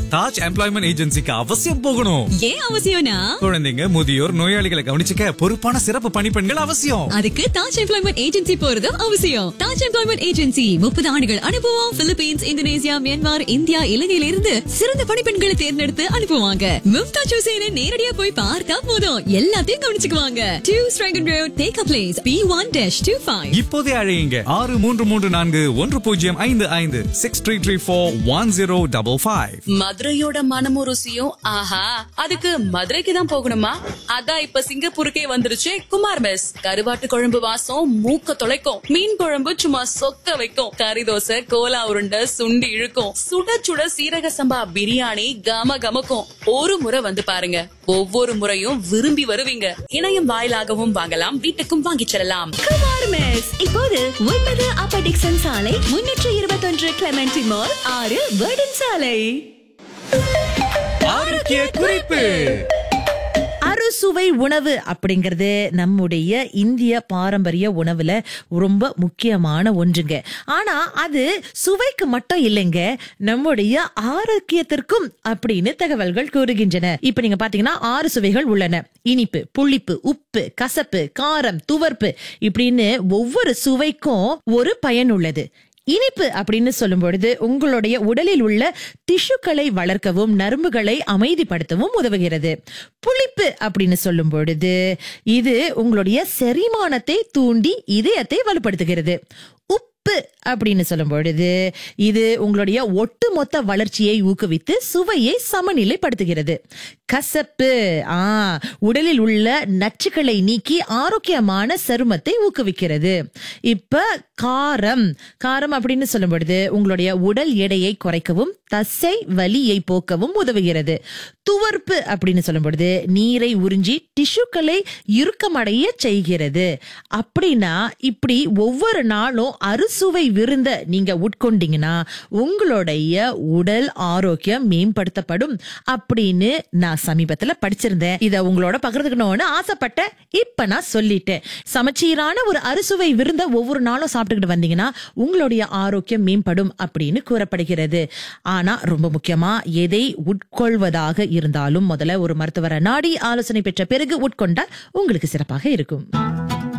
Taj employment ஏஜென்சிக்கு அவசியம் போகணும் ஏன் அவசியம்னா குழந்தைங்க முதியோர் நோயாளிகளை கவனிச்சுக்க பொறுப்பான சிறப்பு பணிப்பெண்கள் அவசியம் அதுக்கு தாஜ் எம்ப்ளாய்மெண்ட் ஏஜென்சி போறதும் அவசியம் தாஜ் எம்ப்ளாய்மெண்ட் ஏஜென்சி முப்பது ஆண்டுகள் அனுபவம் பிலிப்பீன்ஸ் இந்தோனேசியா மியான்மர் இந்தியா இலங்கையில இருந்து சிறந்த பணிப்பெண்களை தேர்ந்தெடுத்து அனுப்புவாங்க மும்தாஜ் ஹுசேனை நேரடியா போய் பார்த்தா போதும் எல்லாத்தையும் கவனிச்சுக்குவாங்க two Strahans road take a place B one dash two five இப்போதே அழையுங்க ஆறு மூன்று மூன்று நான்கு ஒன்று பூஜ்ஜியம் ஐந்து ஐந்து six three three four one zero double five மதுரையோட மனமும் ருசியும் ஆஹா அதுக்கு மதுரைக்கு தான் போகணுமா அதான் இப்ப சிங்கப்பூருக்கே வந்துருச்சு குமார் மெஸ் கருவாட்டு குழம்பு வாசம் மூக்க தொலைக்கும் மீன் குழம்பு சும்மா சொக்க வைக்கும் கறி தோசை கோலா உருண்டை சுண்டி இழுக்கும் சுட சுட சீரக சம்பா பிரியாணி கம கமக்கும் ஒரு முறை வந்து பாருங்க ஒவ்வொரு முறையும் விரும்பி வருவீங்க இணையம் வாயிலாகவும் வாங்கலாம் வீட்டுக்கும் வாங்கிச் செல்லலாம் குமார் மெஸ் இப்போது ஒன்பது அப்ப டிக்சன் சாலை முன்னூற்று இருபத்தொன்று கிளமெண்டி மால் ஆறு வேர்டன் சாலை ஆரோக்கிய குறிப்பு அறுசுவை உணவு அப்படிங்கிறது நம்முடைய இந்திய பாரம்பரிய உணவுல ரொம்ப முக்கியமான ஒன்றுங்க ஆனா அது சுவைக்கு மட்டும் இல்லைங்க நம்முடைய ஆரோக்கியத்திற்கும் அப்படின்னு தகவல்கள் கூறுகின்றன இப்ப நீங்க பாத்தீங்கன்னா ஆறு சுவைகள் உள்ளன இனிப்பு புளிப்பு உப்பு கசப்பு காரம் துவர்ப்பு இப்படின்னு ஒவ்வொரு சுவைக்கும் ஒரு பயன் உள்ளது இனிப்பு அப்படின்னு சொல்லும் பொழுது உங்களுடைய உடலில் உள்ள திசுக்களை வளர்க்கவும் நரம்புகளை அமைதிப்படுத்தவும் உதவுகிறது புளிப்பு அப்படின்னு சொல்லும் பொழுது இது உங்களுடைய செரிமானத்தை தூண்டி இதயத்தை வலுப்படுத்துகிறது உப்பு அப்படின்னு சொல்லும் பொழுது இது உங்களுடைய ஒட்டுமொத்த வளர்ச்சியை ஊக்குவித்து சுவையை சமநிலைப்படுத்துகிறது கசப்பு ஆ உடலில் உள்ள நச்சுக்களை நீக்கி ஆரோக்கியமான சருமத்தை ஊக்குவிக்கிறது இப்ப காரம் காரம் அப்படின்னு சொல்லும் பொழுது உங்களுடைய உடல் எடையை குறைக்கவும் தசை வலியை போக்கவும் உதவுகிறது துவர்ப்பு அப்படின்னு சொல்லும் பொழுது நீரை உறிஞ்சி டிஷ்யூக்களை இறுக்கமடைய செய்கிறது அப்படின்னா இப்படி ஒவ்வொரு நாளும் அறுசுவை விருந்த நீங்க உட்கொண்டீங்கன்னா உங்களுடைய உடல் ஆரோக்கியம் மேம்படுத்தப்படும் அப்படின்னு நான் சமீபத்துல படிச்சிருந்தேன் இத உங்களோட பகிர்ந்துக்கணும்னு ஆசைப்பட்டேன் இப்ப நான் சொல்லிட்டேன் சமச்சீரான ஒரு அறுசுவை விருந்த ஒவ்வொரு நாளும் சாப்பிட்டுக்கிட்டு வந்தீங்கன்னா உங்களுடைய ஆரோக்கியம் மேம்படும் அப்படின்னு கூறப்படுகிறது ஆனா ரொம்ப முக்கியமா எதை உட்கொள்வதாக இருந்தாலும் முதல்ல ஒரு மருத்துவரை நாடி ஆலோசனை பெற்ற பிறகு உட்கொண்டால் உங்களுக்கு சிறப்பாக இருக்கும்